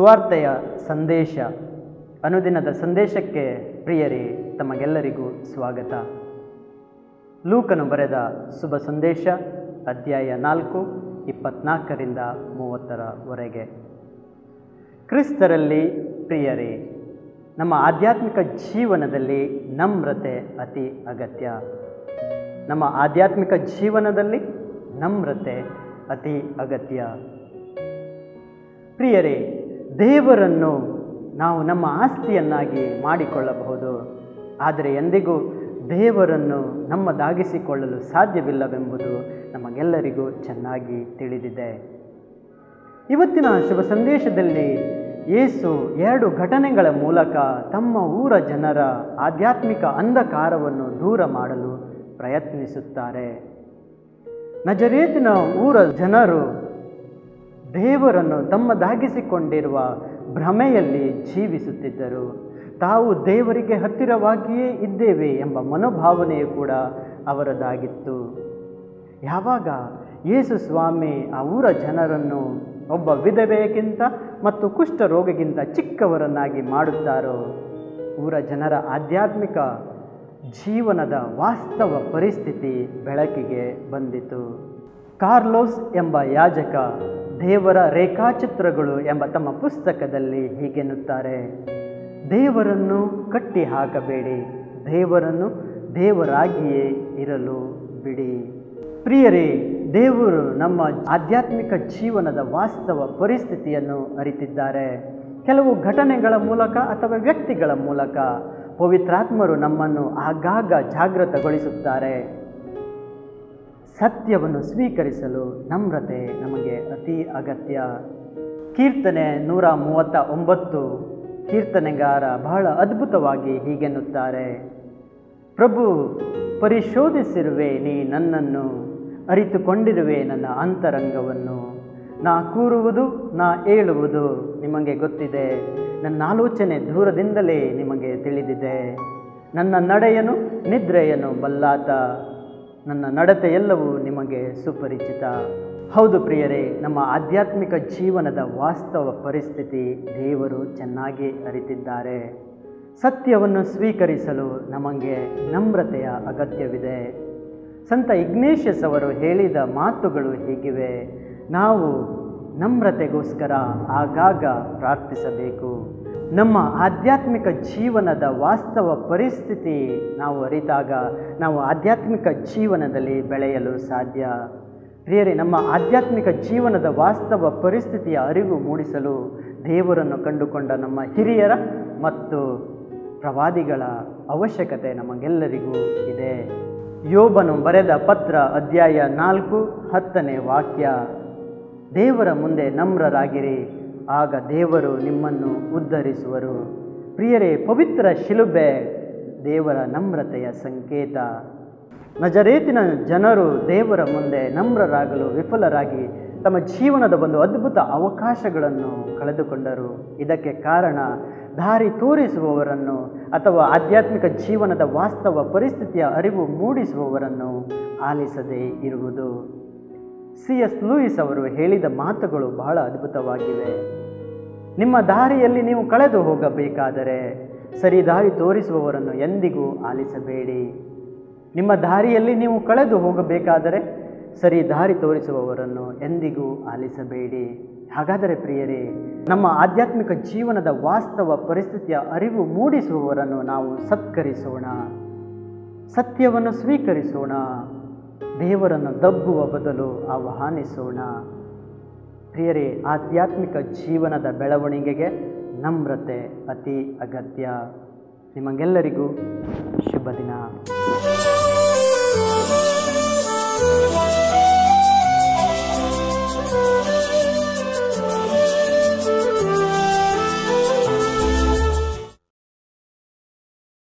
ಸುವಾರ್ತೆಯ ಸಂದೇಶ ಅನುದಿನದ ಸಂದೇಶಕ್ಕೆ ಪ್ರಿಯರೇ ತಮಗೆಲ್ಲರಿಗೂ ಸ್ವಾಗತ ಲೂಕನು ಬರೆದ ಶುಭ ಸಂದೇಶ ಅಧ್ಯಾಯ ನಾಲ್ಕು ಇಪ್ಪತ್ನಾಲ್ಕರಿಂದ ಮೂವತ್ತರವರೆಗೆ ಕ್ರಿಸ್ತರಲ್ಲಿ ಪ್ರಿಯರೇ ನಮ್ಮ ಆಧ್ಯಾತ್ಮಿಕ ಜೀವನದಲ್ಲಿ ನಮ್ರತೆ ಅತಿ ಅಗತ್ಯ ನಮ್ಮ ಆಧ್ಯಾತ್ಮಿಕ ಜೀವನದಲ್ಲಿ ನಮ್ರತೆ ಅತಿ ಅಗತ್ಯ ಪ್ರಿಯರೇ ದೇವರನ್ನು ನಾವು ನಮ್ಮ ಆಸ್ತಿಯನ್ನಾಗಿ ಮಾಡಿಕೊಳ್ಳಬಹುದು ಆದರೆ ಎಂದಿಗೂ ದೇವರನ್ನು ನಮ್ಮದಾಗಿಸಿಕೊಳ್ಳಲು ಸಾಧ್ಯವಿಲ್ಲವೆಂಬುದು ನಮಗೆಲ್ಲರಿಗೂ ಚೆನ್ನಾಗಿ ತಿಳಿದಿದೆ ಇವತ್ತಿನ ಶುಭ ಸಂದೇಶದಲ್ಲಿ ಯೇಸು ಎರಡು ಘಟನೆಗಳ ಮೂಲಕ ತಮ್ಮ ಊರ ಜನರ ಆಧ್ಯಾತ್ಮಿಕ ಅಂಧಕಾರವನ್ನು ದೂರ ಮಾಡಲು ಪ್ರಯತ್ನಿಸುತ್ತಾರೆ ನಜರೇತಿನ ಊರ ಜನರು ದೇವರನ್ನು ತಮ್ಮದಾಗಿಸಿಕೊಂಡಿರುವ ಭ್ರಮೆಯಲ್ಲಿ ಜೀವಿಸುತ್ತಿದ್ದರು ತಾವು ದೇವರಿಗೆ ಹತ್ತಿರವಾಗಿಯೇ ಇದ್ದೇವೆ ಎಂಬ ಮನೋಭಾವನೆಯು ಕೂಡ ಅವರದಾಗಿತ್ತು ಯಾವಾಗ ಯೇಸು ಸ್ವಾಮಿ ಆ ಊರ ಜನರನ್ನು ಒಬ್ಬ ವಿಧವೆಯಕ್ಕಿಂತ ಮತ್ತು ಕುಷ್ಠರೋಗಿಗಿಂತ ಚಿಕ್ಕವರನ್ನಾಗಿ ಮಾಡುತ್ತಾರೋ ಊರ ಜನರ ಆಧ್ಯಾತ್ಮಿಕ ಜೀವನದ ವಾಸ್ತವ ಪರಿಸ್ಥಿತಿ ಬೆಳಕಿಗೆ ಬಂದಿತು ಕಾರ್ಲೋಸ್ ಎಂಬ ಯಾಜಕ ದೇವರ ರೇಖಾಚಿತ್ರಗಳು ಎಂಬ ತಮ್ಮ ಪುಸ್ತಕದಲ್ಲಿ ಹೀಗೆನ್ನುತ್ತಾರೆ ದೇವರನ್ನು ಕಟ್ಟಿ ಹಾಕಬೇಡಿ ದೇವರನ್ನು ದೇವರಾಗಿಯೇ ಇರಲು ಬಿಡಿ ಪ್ರಿಯರೇ ದೇವರು ನಮ್ಮ ಆಧ್ಯಾತ್ಮಿಕ ಜೀವನದ ವಾಸ್ತವ ಪರಿಸ್ಥಿತಿಯನ್ನು ಅರಿತಿದ್ದಾರೆ ಕೆಲವು ಘಟನೆಗಳ ಮೂಲಕ ಅಥವಾ ವ್ಯಕ್ತಿಗಳ ಮೂಲಕ ಪವಿತ್ರಾತ್ಮರು ನಮ್ಮನ್ನು ಆಗಾಗ ಜಾಗೃತಗೊಳಿಸುತ್ತಾರೆ ಸತ್ಯವನ್ನು ಸ್ವೀಕರಿಸಲು ನಮ್ರತೆ ನಮಗೆ ಅತಿ ಅಗತ್ಯ ಕೀರ್ತನೆ ನೂರ ಮೂವತ್ತ ಒಂಬತ್ತು ಕೀರ್ತನೆಗಾರ ಬಹಳ ಅದ್ಭುತವಾಗಿ ಹೀಗೆನ್ನುತ್ತಾರೆ ಪ್ರಭು ಪರಿಶೋಧಿಸಿರುವೆ ನೀ ನನ್ನನ್ನು ಅರಿತುಕೊಂಡಿರುವೆ ನನ್ನ ಅಂತರಂಗವನ್ನು ನಾ ಕೂರುವುದು ನಾ ಏಳುವುದು ನಿಮಗೆ ಗೊತ್ತಿದೆ ನನ್ನ ಆಲೋಚನೆ ದೂರದಿಂದಲೇ ನಿಮಗೆ ತಿಳಿದಿದೆ ನನ್ನ ನಡೆಯನು ನಿದ್ರೆಯನ್ನು ಬಲ್ಲಾತ ನನ್ನ ನಡತೆ ಎಲ್ಲವೂ ನಿಮಗೆ ಸುಪರಿಚಿತ ಹೌದು ಪ್ರಿಯರೇ ನಮ್ಮ ಆಧ್ಯಾತ್ಮಿಕ ಜೀವನದ ವಾಸ್ತವ ಪರಿಸ್ಥಿತಿ ದೇವರು ಚೆನ್ನಾಗಿ ಅರಿತಿದ್ದಾರೆ ಸತ್ಯವನ್ನು ಸ್ವೀಕರಿಸಲು ನಮಗೆ ನಮ್ರತೆಯ ಅಗತ್ಯವಿದೆ ಸಂತ ಇಗ್ನೇಷಿಯಸ್ ಅವರು ಹೇಳಿದ ಮಾತುಗಳು ಹೀಗಿವೆ ನಾವು ನಮ್ರತೆಗೋಸ್ಕರ ಆಗಾಗ ಪ್ರಾರ್ಥಿಸಬೇಕು ನಮ್ಮ ಆಧ್ಯಾತ್ಮಿಕ ಜೀವನದ ವಾಸ್ತವ ಪರಿಸ್ಥಿತಿ ನಾವು ಅರಿತಾಗ ನಾವು ಆಧ್ಯಾತ್ಮಿಕ ಜೀವನದಲ್ಲಿ ಬೆಳೆಯಲು ಸಾಧ್ಯ ಪ್ರಿಯರೇ ನಮ್ಮ ಆಧ್ಯಾತ್ಮಿಕ ಜೀವನದ ವಾಸ್ತವ ಪರಿಸ್ಥಿತಿಯ ಅರಿವು ಮೂಡಿಸಲು ದೇವರನ್ನು ಕಂಡುಕೊಂಡ ನಮ್ಮ ಹಿರಿಯರ ಮತ್ತು ಪ್ರವಾದಿಗಳ ಅವಶ್ಯಕತೆ ನಮಗೆಲ್ಲರಿಗೂ ಇದೆ ಯೋಬನು ಬರೆದ ಪತ್ರ ಅಧ್ಯಾಯ ನಾಲ್ಕು ಹತ್ತನೇ ವಾಕ್ಯ ದೇವರ ಮುಂದೆ ನಮ್ರರಾಗಿರಿ ಆಗ ದೇವರು ನಿಮ್ಮನ್ನು ಉದ್ಧರಿಸುವರು ಪ್ರಿಯರೇ ಪವಿತ್ರ ಶಿಲುಬೆ ದೇವರ ನಮ್ರತೆಯ ಸಂಕೇತ ನಜರೇತಿನ ಜನರು ದೇವರ ಮುಂದೆ ನಮ್ರರಾಗಲು ವಿಫಲರಾಗಿ ತಮ್ಮ ಜೀವನದ ಒಂದು ಅದ್ಭುತ ಅವಕಾಶಗಳನ್ನು ಕಳೆದುಕೊಂಡರು ಇದಕ್ಕೆ ಕಾರಣ ದಾರಿ ತೋರಿಸುವವರನ್ನು ಅಥವಾ ಆಧ್ಯಾತ್ಮಿಕ ಜೀವನದ ವಾಸ್ತವ ಪರಿಸ್ಥಿತಿಯ ಅರಿವು ಮೂಡಿಸುವವರನ್ನು ಆಲಿಸದೇ ಇರುವುದು ಸಿ ಎಸ್ ಲೂಯಿಸ್ ಅವರು ಹೇಳಿದ ಮಾತುಗಳು ಬಹಳ ಅದ್ಭುತವಾಗಿವೆ ನಿಮ್ಮ ದಾರಿಯಲ್ಲಿ ನೀವು ಕಳೆದು ಹೋಗಬೇಕಾದರೆ ಸರಿ ದಾರಿ ತೋರಿಸುವವರನ್ನು ಎಂದಿಗೂ ಆಲಿಸಬೇಡಿ ನಿಮ್ಮ ದಾರಿಯಲ್ಲಿ ನೀವು ಕಳೆದು ಹೋಗಬೇಕಾದರೆ ಸರಿ ದಾರಿ ತೋರಿಸುವವರನ್ನು ಎಂದಿಗೂ ಆಲಿಸಬೇಡಿ ಹಾಗಾದರೆ ಪ್ರಿಯರೇ ನಮ್ಮ ಆಧ್ಯಾತ್ಮಿಕ ಜೀವನದ ವಾಸ್ತವ ಪರಿಸ್ಥಿತಿಯ ಅರಿವು ಮೂಡಿಸುವವರನ್ನು ನಾವು ಸತ್ಕರಿಸೋಣ ಸತ್ಯವನ್ನು ಸ್ವೀಕರಿಸೋಣ ದೇವರನ್ನು ದಬ್ಬುವ ಬದಲು ಆಹ್ವಾನಿಸೋಣ ಪ್ರಿಯರೇ ಆಧ್ಯಾತ್ಮಿಕ ಜೀವನದ ಬೆಳವಣಿಗೆಗೆ ನಮ್ರತೆ ಅತಿ ಅಗತ್ಯ ನಿಮಗೆಲ್ಲರಿಗೂ ಶುಭ ದಿನ